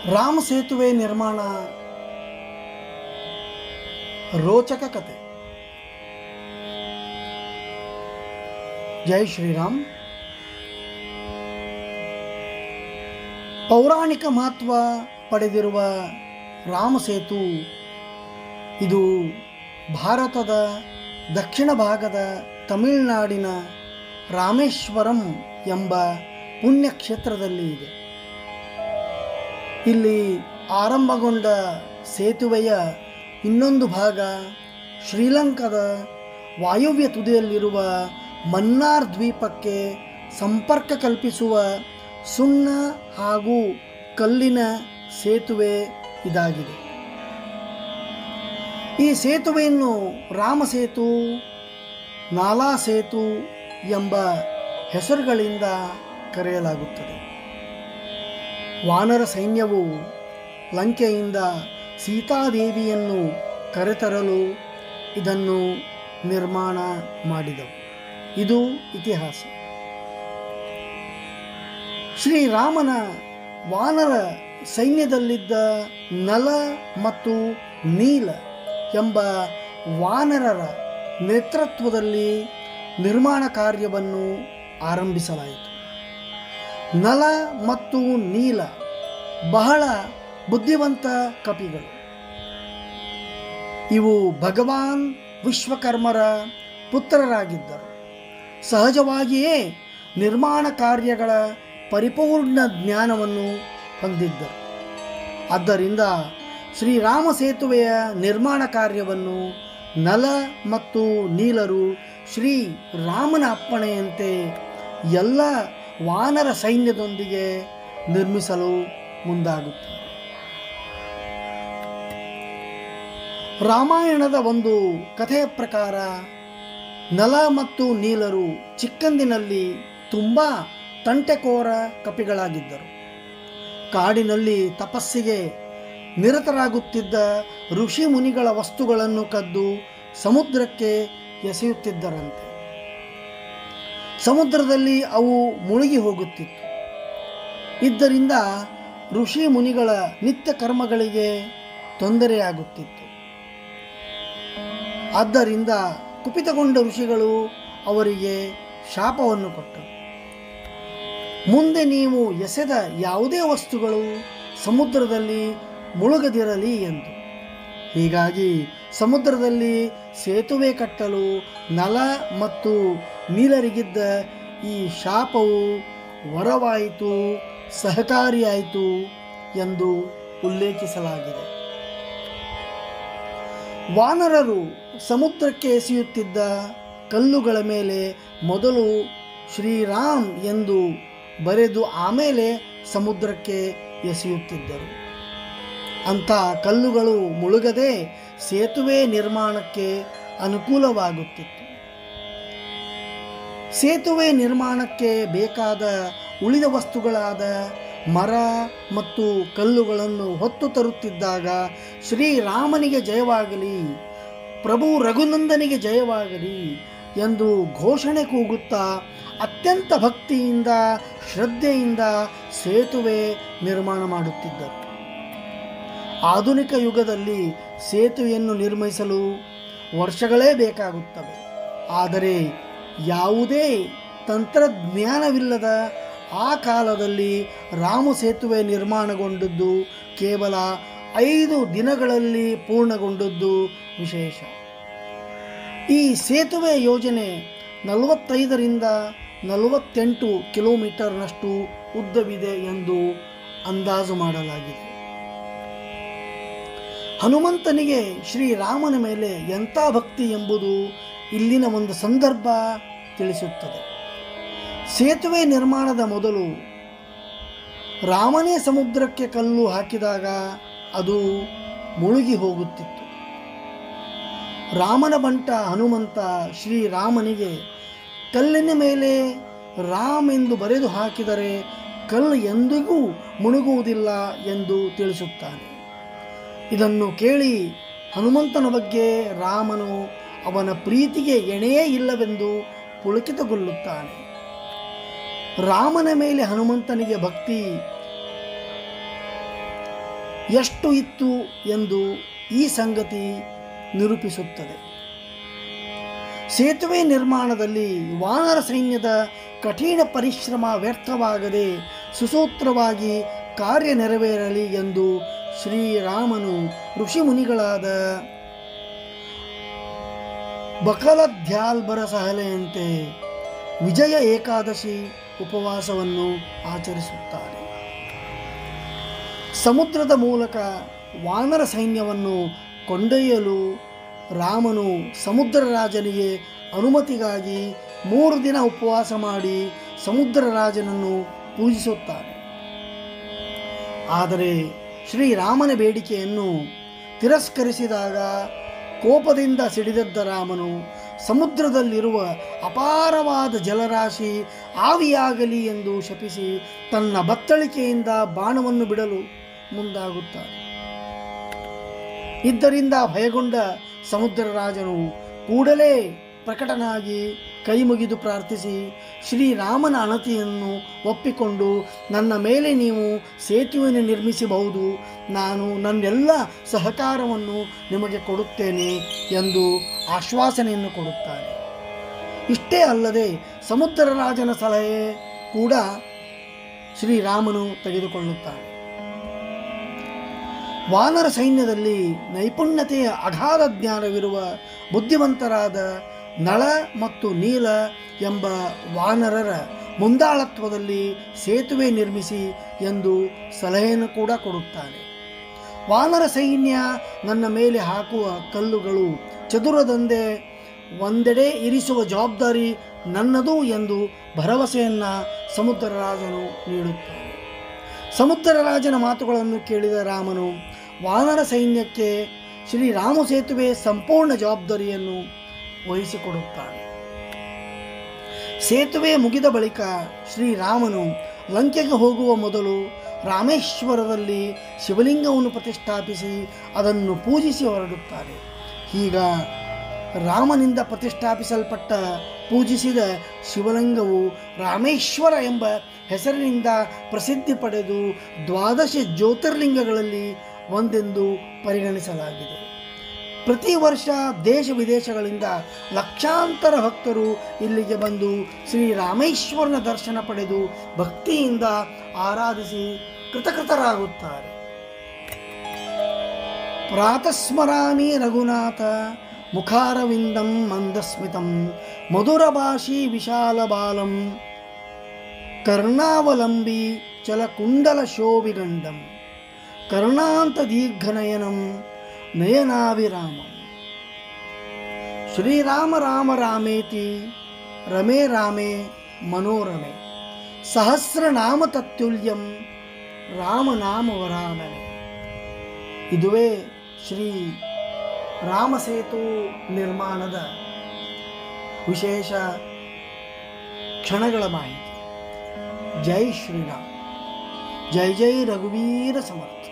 ರಾಮ ಸೇತುವೆ ನಿರ್ಮಾಣ ರೋಚಕ ಕತೆ ಜೈ ಶ್ರೀರಾಮ್ ಪೌರಾಣಿಕ ಮಹತ್ವ ಪಡೆದಿರುವ ರಾಮ ಸೇತು ಇದು ಭಾರತದ ದಕ್ಷಿಣ ಭಾಗದ ತಮಿಳುನಾಡಿನ ರಾಮೇಶ್ವರಂ ಎಂಬ ಪುಣ್ಯಕ್ಷೇತ್ರದಲ್ಲಿ ಇದೆ ಇಲ್ಲಿ ಆರಂಭಗೊಂಡ ಸೇತುವೆಯ ಇನ್ನೊಂದು ಭಾಗ ಶ್ರೀಲಂಕಾದ ವಾಯುವ್ಯ ತುದಿಯಲ್ಲಿರುವ ಮನ್ನಾರ್ ದ್ವೀಪಕ್ಕೆ ಸಂಪರ್ಕ ಕಲ್ಪಿಸುವ ಸುಣ್ಣ ಹಾಗೂ ಕಲ್ಲಿನ ಸೇತುವೆ ಇದಾಗಿದೆ ಈ ಸೇತುವೆಯನ್ನು ರಾಮ ಸೇತು ನಾಲಾ ಸೇತು ಎಂಬ ಹೆಸರುಗಳಿಂದ ಕರೆಯಲಾಗುತ್ತದೆ ವಾನರ ಸೈನ್ಯವು ಲಂಕೆಯಿಂದ ಸೀತಾದೇವಿಯನ್ನು ಕರೆತರಲು ಇದನ್ನು ನಿರ್ಮಾಣ ಮಾಡಿದವು ಇದು ಇತಿಹಾಸ ಶ್ರೀರಾಮನ ವಾನರ ಸೈನ್ಯದಲ್ಲಿದ್ದ ನಲ ಮತ್ತು ನೀಲ ಎಂಬ ವಾನರರ ನೇತೃತ್ವದಲ್ಲಿ ನಿರ್ಮಾಣ ಕಾರ್ಯವನ್ನು ಆರಂಭಿಸಲಾಯಿತು ನಲ ಮತ್ತು ನೀಲ ಬಹಳ ಬುದ್ಧಿವಂತ ಕಪಿಗಳು ಇವು ಭಗವಾನ್ ವಿಶ್ವಕರ್ಮರ ಪುತ್ರರಾಗಿದ್ದರು ಸಹಜವಾಗಿಯೇ ನಿರ್ಮಾಣ ಕಾರ್ಯಗಳ ಪರಿಪೂರ್ಣ ಜ್ಞಾನವನ್ನು ಹೊಂದಿದ್ದರು ಆದ್ದರಿಂದ ಶ್ರೀರಾಮ ಸೇತುವೆಯ ನಿರ್ಮಾಣ ಕಾರ್ಯವನ್ನು ನಲ ಮತ್ತು ನೀಲರು ಶ್ರೀ ರಾಮನ ಅಪ್ಪಣೆಯಂತೆ ಎಲ್ಲ ವಾನರ ಸೈನ್ಯದೊಂದಿಗೆ ನಿರ್ಮಿಸಲು ಮುಂದಾಗುತ್ತಾರೆ ರಾಮಾಯಣದ ಒಂದು ಕಥೆಯ ಪ್ರಕಾರ ನಲ ಮತ್ತು ನೀಲರು ಚಿಕ್ಕಂದಿನಲ್ಲಿ ತುಂಬ ತಂಟೆಕೋರ ಕಪಿಗಳಾಗಿದ್ದರು ಕಾಡಿನಲ್ಲಿ ತಪಸ್ಸಿಗೆ ನಿರತರಾಗುತ್ತಿದ್ದ ಋಷಿ ಮುನಿಗಳ ವಸ್ತುಗಳನ್ನು ಕದ್ದು ಸಮುದ್ರಕ್ಕೆ ಎಸೆಯುತ್ತಿದ್ದರಂತೆ ಸಮುದ್ರದಲ್ಲಿ ಅವು ಮುಳುಗಿ ಹೋಗುತ್ತಿತ್ತು ಇದರಿಂದ ಋಷಿ ಮುನಿಗಳ ನಿತ್ಯ ಕರ್ಮಗಳಿಗೆ ತೊಂದರೆಯಾಗುತ್ತಿತ್ತು ಆದ್ದರಿಂದ ಕುಪಿತಗೊಂಡ ಋಷಿಗಳು ಅವರಿಗೆ ಶಾಪವನ್ನು ಕೊಟ್ಟರು ಮುಂದೆ ನೀವು ಎಸೆದ ಯಾವುದೇ ವಸ್ತುಗಳು ಸಮುದ್ರದಲ್ಲಿ ಮುಳುಗದಿರಲಿ ಎಂದು ಹೀಗಾಗಿ ಸಮುದ್ರದಲ್ಲಿ ಸೇತುವೆ ಕಟ್ಟಲು ನಲ ಮತ್ತು ನೀಲರಿಗಿದ್ದ ಈ ಶಾಪವು ವರವಾಯಿತು ಸಹಕಾರಿಯಾಯಿತು ಎಂದು ಉಲ್ಲೇಖಿಸಲಾಗಿದೆ ವಾನರರು ಸಮುದ್ರಕ್ಕೆ ಎಸೆಯುತ್ತಿದ್ದ ಕಲ್ಲುಗಳ ಮೇಲೆ ಮೊದಲು ಶ್ರೀರಾಮ್ ಎಂದು ಬರೆದು ಆಮೇಲೆ ಸಮುದ್ರಕ್ಕೆ ಎಸೆಯುತ್ತಿದ್ದರು ಅಂಥ ಕಲ್ಲುಗಳು ಮುಳುಗದೆ ಸೇತುವೆ ನಿರ್ಮಾಣಕ್ಕೆ ಅನುಕೂಲವಾಗುತ್ತಿತ್ತು ಸೇತುವೆ ನಿರ್ಮಾಣಕ್ಕೆ ಬೇಕಾದ ಉಳಿದ ವಸ್ತುಗಳಾದ ಮರ ಮತ್ತು ಕಲ್ಲುಗಳನ್ನು ಹೊತ್ತು ತರುತ್ತಿದ್ದಾಗ ಶ್ರೀರಾಮನಿಗೆ ಜಯವಾಗಲಿ ಪ್ರಭು ರಘುನಂದನಿಗೆ ಜಯವಾಗಲಿ ಎಂದು ಘೋಷಣೆ ಕೂಗುತ್ತಾ ಅತ್ಯಂತ ಭಕ್ತಿಯಿಂದ ಶ್ರದ್ಧೆಯಿಂದ ಸೇತುವೆ ನಿರ್ಮಾಣ ಮಾಡುತ್ತಿದ್ದರು ಆಧುನಿಕ ಯುಗದಲ್ಲಿ ಸೇತುವೆಯನ್ನು ನಿರ್ಮಿಸಲು ವರ್ಷಗಳೇ ಬೇಕಾಗುತ್ತವೆ ಆದರೆ ಯಾವುದೇ ತಂತ್ರಜ್ಞಾನವಿಲ್ಲದ ಆ ಕಾಲದಲ್ಲಿ ರಾಮ ಸೇತುವೆ ನಿರ್ಮಾಣಗೊಂಡದ್ದು ಕೇವಲ ಐದು ದಿನಗಳಲ್ಲಿ ಪೂರ್ಣಗೊಂಡದ್ದು ವಿಶೇಷ ಈ ಸೇತುವೆ ಯೋಜನೆ ನಲವತ್ತೈದರಿಂದ ನಲವತ್ತೆಂಟು ಕಿಲೋಮೀಟರ್ನಷ್ಟು ಉದ್ದವಿದೆ ಎಂದು ಅಂದಾಜು ಮಾಡಲಾಗಿದೆ ಹನುಮಂತನಿಗೆ ಶ್ರೀರಾಮನ ಮೇಲೆ ಎಂಥ ಭಕ್ತಿ ಎಂಬುದು ಇಲ್ಲಿನ ಒಂದು ಸಂದರ್ಭ ತಿಳಿಸುತ್ತದೆ ಸೇತುವೆ ನಿರ್ಮಾಣದ ಮೊದಲು ರಾಮನೇ ಸಮುದ್ರಕ್ಕೆ ಕಲ್ಲು ಹಾಕಿದಾಗ ಅದು ಮುಳುಗಿ ಹೋಗುತ್ತಿತ್ತು ರಾಮನ ಬಂಟ ಹನುಮಂತ ಶ್ರೀರಾಮನಿಗೆ ಕಲ್ಲಿನ ಮೇಲೆ ರಾಮ್ ಎಂದು ಬರೆದು ಹಾಕಿದರೆ ಕಲ್ಲು ಎಂದಿಗೂ ಮುಳುಗುವುದಿಲ್ಲ ಎಂದು ತಿಳಿಸುತ್ತಾನೆ ಇದನ್ನು ಕೇಳಿ ಹನುಮಂತನ ಬಗ್ಗೆ ರಾಮನು ಅವನ ಪ್ರೀತಿಗೆ ಎಣೆಯೇ ಇಲ್ಲವೆಂದು ಪುಳಕಿತಗೊಳ್ಳುತ್ತಾನೆ ರಾಮನ ಮೇಲೆ ಹನುಮಂತನಿಗೆ ಭಕ್ತಿ ಎಷ್ಟು ಇತ್ತು ಎಂದು ಈ ಸಂಗತಿ ನಿರೂಪಿಸುತ್ತದೆ ಸೇತುವೆ ನಿರ್ಮಾಣದಲ್ಲಿ ವಾನರ ಸೈನ್ಯದ ಕಠಿಣ ಪರಿಶ್ರಮ ವ್ಯರ್ಥವಾಗದೆ ಸುಸೂತ್ರವಾಗಿ ಕಾರ್ಯ ನೆರವೇರಲಿ ಎಂದು ಶ್ರೀರಾಮನು ಋಷಿಮುನಿಗಳಾದ ಬಕಲಧ್ಯಾಲ್ಬರ ಸಹಲೆಯಂತೆ ವಿಜಯ ಏಕಾದಶಿ ಉಪವಾಸವನ್ನು ಆಚರಿಸುತ್ತಾರೆ ಸಮುದ್ರದ ಮೂಲಕ ವಾನರ ಸೈನ್ಯವನ್ನು ಕೊಂಡೊಯ್ಯಲು ರಾಮನು ಸಮುದ್ರ ರಾಜನಿಗೆ ಅನುಮತಿಗಾಗಿ ಮೂರು ದಿನ ಉಪವಾಸ ಮಾಡಿ ಸಮುದ್ರ ರಾಜನನ್ನು ಪೂಜಿಸುತ್ತಾರೆ ಆದರೆ ಶ್ರೀರಾಮನ ಬೇಡಿಕೆಯನ್ನು ತಿರಸ್ಕರಿಸಿದಾಗ ಕೋಪದಿಂದ ಸಿಡಿದದ್ದ ರಾಮನು ಸಮುದ್ರದಲ್ಲಿರುವ ಅಪಾರವಾದ ಜಲರಾಶಿ ಆವಿಯಾಗಲಿ ಎಂದು ಶಪಿಸಿ ತನ್ನ ಬತ್ತಳಿಕೆಯಿಂದ ಬಾಣವನ್ನು ಬಿಡಲು ಮುಂದಾಗುತ್ತಾರೆ ಇದ್ದರಿಂದ ಭಯಗೊಂಡ ಸಮುದ್ರ ರಾಜನು ಕೂಡಲೇ ಪ್ರಕಟನಾಗಿ ಕೈ ಮುಗಿದು ಪ್ರಾರ್ಥಿಸಿ ಶ್ರೀರಾಮನ ಅಣತಿಯನ್ನು ಒಪ್ಪಿಕೊಂಡು ನನ್ನ ಮೇಲೆ ನೀವು ಸೇತುವೆಯನ್ನು ನಿರ್ಮಿಸಬಹುದು ನಾನು ನನ್ನೆಲ್ಲ ಸಹಕಾರವನ್ನು ನಿಮಗೆ ಕೊಡುತ್ತೇನೆ ಎಂದು ಆಶ್ವಾಸನೆಯನ್ನು ಕೊಡುತ್ತಾರೆ ಇಷ್ಟೇ ಅಲ್ಲದೆ ಸಮುದ್ರ ರಾಜನ ಸಲಹೆ ಕೂಡ ಶ್ರೀರಾಮನು ತೆಗೆದುಕೊಳ್ಳುತ್ತಾನೆ ವಾನರ ಸೈನ್ಯದಲ್ಲಿ ನೈಪುಣ್ಯತೆಯ ಅಗಾಧ ಜ್ಞಾನವಿರುವ ಬುದ್ಧಿವಂತರಾದ ನಳ ಮತ್ತು ನೀಲ ಎಂಬ ವಾನರರ ಮುಂದಾಳತ್ವದಲ್ಲಿ ಸೇತುವೆ ನಿರ್ಮಿಸಿ ಎಂದು ಸಲಹೆಯನ್ನು ಕೂಡ ಕೊಡುತ್ತಾನೆ ವಾನರ ಸೈನ್ಯ ನನ್ನ ಮೇಲೆ ಹಾಕುವ ಕಲ್ಲುಗಳು ಚದುರದಂತೆ ಒಂದೆಡೆ ಇರಿಸುವ ಜವಾಬ್ದಾರಿ ನನ್ನದು ಎಂದು ಭರವಸೆಯನ್ನು ಸಮುದ್ರ ರಾಜನು ನೀಡುತ್ತಾನೆ ಸಮುದ್ರ ರಾಜನ ಮಾತುಗಳನ್ನು ಕೇಳಿದ ರಾಮನು ವಾನರ ಸೈನ್ಯಕ್ಕೆ ಶ್ರೀರಾಮ ಸೇತುವೆ ಸಂಪೂರ್ಣ ಜವಾಬ್ದಾರಿಯನ್ನು ವಹಿಸಿಕೊಡುತ್ತಾನೆ ಸೇತುವೆ ಮುಗಿದ ಬಳಿಕ ಶ್ರೀರಾಮನು ಲಂಕೆಗೆ ಹೋಗುವ ಮೊದಲು ರಾಮೇಶ್ವರದಲ್ಲಿ ಶಿವಲಿಂಗವನ್ನು ಪ್ರತಿಷ್ಠಾಪಿಸಿ ಅದನ್ನು ಪೂಜಿಸಿ ಹೊರಡುತ್ತಾರೆ ಈಗ ರಾಮನಿಂದ ಪ್ರತಿಷ್ಠಾಪಿಸಲ್ಪಟ್ಟ ಪೂಜಿಸಿದ ಶಿವಲಿಂಗವು ರಾಮೇಶ್ವರ ಎಂಬ ಹೆಸರಿನಿಂದ ಪ್ರಸಿದ್ಧಿ ಪಡೆದು ದ್ವಾದಶ ಜ್ಯೋತಿರ್ಲಿಂಗಗಳಲ್ಲಿ ಒಂದೆಂದು ಪರಿಗಣಿಸಲಾಗಿದೆ ಪ್ರತಿ ವರ್ಷ ದೇಶ ವಿದೇಶಗಳಿಂದ ಲಕ್ಷಾಂತರ ಭಕ್ತರು ಇಲ್ಲಿಗೆ ಬಂದು ಶ್ರೀರಾಮೇಶ್ವರನ ದರ್ಶನ ಪಡೆದು ಭಕ್ತಿಯಿಂದ ಆರಾಧಿಸಿ ಕೃತಕೃತರಾಗುತ್ತಾರೆ ಪ್ರಾತಸ್ಮರಾಮಿ ರಘುನಾಥ ಮುಖಾರವಿಂದಂ ಮಂದಸ್ಮಿತಂ ಮಧುರಭಾಷಿ ವಿಶಾಲಬಾಲಂ ಕರ್ಣಾವಲಂಬಿ ಚಲಕುಂಡಲ ಶೋಭಿಗಂಡಂ ಕರ್ಣಾಂತ ದೀರ್ಘನಯನಂ ನಯನಾವಿರಾಮಂ ಶ್ರೀರಾಮ ರಾಮ ರಾಮೇತಿ ರಮೇ ರಾಮೇ ಮನೋರಮೆ ಸಹಸ್ರನಾಮ ತತ್ಯುಲ್ಯಂ ರಾಮನಾಮ ವರಾನನೆ ಇದುವೇ ಶ್ರೀ ರಾಮಸೇತು ನಿರ್ಮಾಣದ ವಿಶೇಷ ಕ್ಷಣಗಳ ಮಾಹಿತಿ ಜೈ ಶ್ರೀರಾಮ್ ಜೈ ಜೈ ರಘುವೀರ ಸಮರ್ಥ